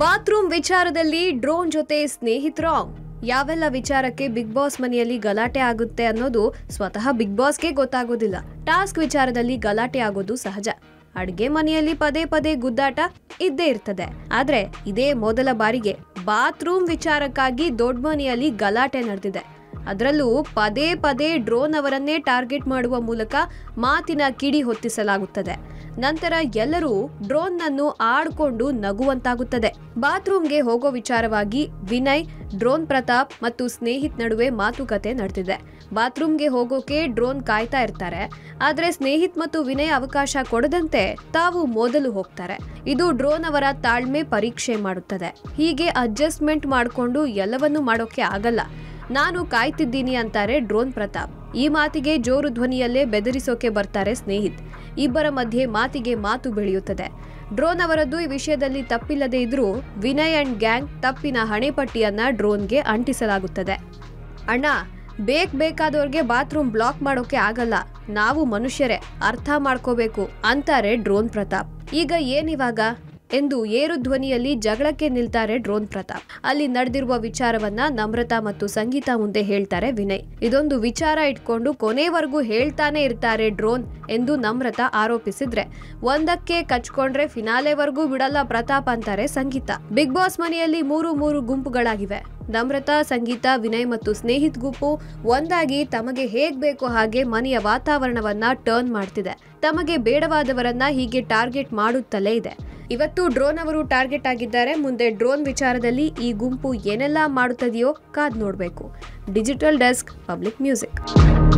bathroom ವಿಚಾರದಲ್ಲಿ drone ಜೊತೆ ಸ್ನೇಹಿತರು ಯಾವೆಲ್ಲ ವಿಚಾರಕ್ಕೆ ಬಿಗ್ ಬಾಸ್ ಮನೆಯಲ್ಲಿ ಗಲಾಟೆ ಆಗುತ್ತೆ ಅನ್ನೋದು ಸ್ವತಃ ಬಿಗ್ ಬಾಸ್ಗೆ ಗೊತ್ತಾಗೋದಿಲ್ಲ ಟಾಸ್ಕ್ ವಿಚಾರದಲ್ಲಿ ಗಲಾಟೆ ಆಗೋದು ಸಹಜ ಅಡ್ಗೆ ಮನೆಯಲ್ಲಿ ಪದೇ ಪದೇ ಗುದ್ದಾಟ ಇದ್ದೇ ಇರ್ತದೆ ಆದ್ರೆ ಇದೇ ಮೊದಲ ಬಾರಿಗೆ ಬಾತ್ರೂಮ್ ವಿಚಾರಕ್ಕಾಗಿ ದೊಡ್ಡ ಮನೆಯಲ್ಲಿ ಗಲಾಟೆ ನಡೆದಿದೆ ಅದರಲ್ಲೂ ಪದೇ ಪದೇ ಡ್ರೋನ್ ಅವರನ್ನೇ ಟಾರ್ಗೆಟ್ ಮಾಡುವ ಮೂಲಕ ಮಾತಿನ ಕಿಡಿ ಹೊತ್ತಿಸಲಾಗುತ್ತದೆ ನಂತರ ಎಲ್ಲರೂ ಡ್ರೋನ್ ನನ್ನು ಆಡ್ಕೊಂಡು ನಗುವಂತಾಗುತ್ತದೆ ಬಾತ್ರೂಮ್ಗೆ ಹೋಗೋ ವಿಚಾರವಾಗಿ ವಿನಯ್ ಡ್ರೋನ್ ಪ್ರತಾಪ್ ಮತ್ತು ಸ್ನೇಹಿತ್ ನಡುವೆ ಮಾತುಕತೆ ನಡೆದಿದೆ ಬಾತ್ರೂಮ್ಗೆ ಹೋಗೋಕೆ ಡ್ರೋನ್ ಕಾಯ್ತಾ ಇರ್ತಾರೆ ಆದ್ರೆ ಸ್ನೇಹಿತ್ ಮತ್ತು ವಿನಯ್ ಅವಕಾಶ ಕೊಡದಂತೆ ತಾವು ಮೊದಲು ಹೋಗ್ತಾರೆ ಇದು ಡ್ರೋನ್ ಅವರ ತಾಳ್ಮೆ ಪರೀಕ್ಷೆ ಮಾಡುತ್ತದೆ ಹೀಗೆ ಅಡ್ಜಸ್ಟ್ಮೆಂಟ್ ಮಾಡಿಕೊಂಡು ಎಲ್ಲವನ್ನೂ ಮಾಡೋಕೆ ಆಗಲ್ಲ ನಾನು ಕಾಯ್ತಿದ್ದೀನಿ ಅಂತಾರೆ ಡ್ರೋನ್ ಪ್ರತಾಪ್ ಈ ಮಾತಿಗೆ ಜೋರು ಧ್ವನಿಯಲ್ಲೇ ಬೆದರಿಸೋಕೆ ಬರ್ತಾರೆ ಸ್ನೇಹಿತ್ ಇಬ್ಬರ ಮಧ್ಯೆ ಮಾತಿಗೆ ಮಾತು ಬೆಳೆಯುತ್ತದೆ ಡ್ರೋನ್ ಅವರದ್ದು ಈ ವಿಷಯದಲ್ಲಿ ತಪ್ಪಿಲ್ಲದೆ ಇದ್ರೂ ವಿನಯ್ ಅಂಡ್ ಗ್ಯಾಂಗ್ ತಪ್ಪಿನ ಹಣೆಪಟ್ಟಿಯನ್ನ ಡ್ರೋನ್ಗೆ ಅಂಟಿಸಲಾಗುತ್ತದೆ ಅಣ್ಣ ಬೇಕ್ ಬೇಕಾದವ್ರಿಗೆ ಬಾತ್ರೂಮ್ ಬ್ಲಾಕ್ ಮಾಡೋಕೆ ಆಗಲ್ಲ ನಾವು ಮನುಷ್ಯರೇ ಅರ್ಥ ಮಾಡ್ಕೋಬೇಕು ಅಂತಾರೆ ಡ್ರೋನ್ ಪ್ರತಾಪ್ ಈಗ ಏನಿವಾಗ ಎಂದು ಏರು ಧ್ವನಿಯಲ್ಲಿ ಜಗಳಕ್ಕೆ ನಿಲ್ತಾರೆ ಡ್ರೋನ್ ಪ್ರತಾಪ್ ಅಲ್ಲಿ ನಡೆದಿರುವ ವಿಚಾರವನ್ನ ನಮ್ರತಾ ಮತ್ತು ಸಂಗೀತ ಮುಂದೆ ಹೇಳ್ತಾರೆ ವಿನಯ್ ಇದೊಂದು ವಿಚಾರ ಇಟ್ಕೊಂಡು ಕೊನೆವರೆಗೂ ಹೇಳ್ತಾನೆ ಇರ್ತಾರೆ ಡ್ರೋನ್ ಎಂದು ನಮ್ರತಾ ಆರೋಪಿಸಿದ್ರೆ ಒಂದಕ್ಕೆ ಕಚ್ಕೊಂಡ್ರೆ ಫಿನಾಲೆವರೆಗೂ ಬಿಡಲ್ಲ ಪ್ರತಾಪ್ ಅಂತಾರೆ ಸಂಗೀತ ಬಿಗ್ ಬಾಸ್ ಮನೆಯಲ್ಲಿ ಮೂರು ಮೂರು ಗುಂಪುಗಳಾಗಿವೆ ನಮ್ರತಾ ಸಂಗೀತ ವಿನಯ್ ಮತ್ತು ಸ್ನೇಹಿತ್ ಗುಂಪು ಒಂದಾಗಿ ತಮಗೆ ಹೇಗ್ ಬೇಕು ಹಾಗೆ ಮನೆಯ ವಾತಾವರಣವನ್ನ ಟರ್ನ್ ಮಾಡ್ತಿದೆ ತಮಗೆ ಬೇಡವಾದವರನ್ನ ಹೀಗೆ ಟಾರ್ಗೆಟ್ ಮಾಡುತ್ತಲೇ ಇದೆ ಇವತ್ತು ಡ್ರೋನ್ ಅವರು ಟಾರ್ಗೆಟ್ ಆಗಿದ್ದಾರೆ ಮುಂದೆ ಡ್ರೋನ್ ವಿಚಾರದಲ್ಲಿ ಈ ಗುಂಪು ಏನೆಲ್ಲ ಮಾಡುತ್ತದೆಯೋ ಕಾದ್ ನೋಡಬೇಕು ಡಿಜಿಟಲ್ ಡೆಸ್ಕ್ ಪಬ್ಲಿಕ್ ಮ್ಯೂಸಿಕ್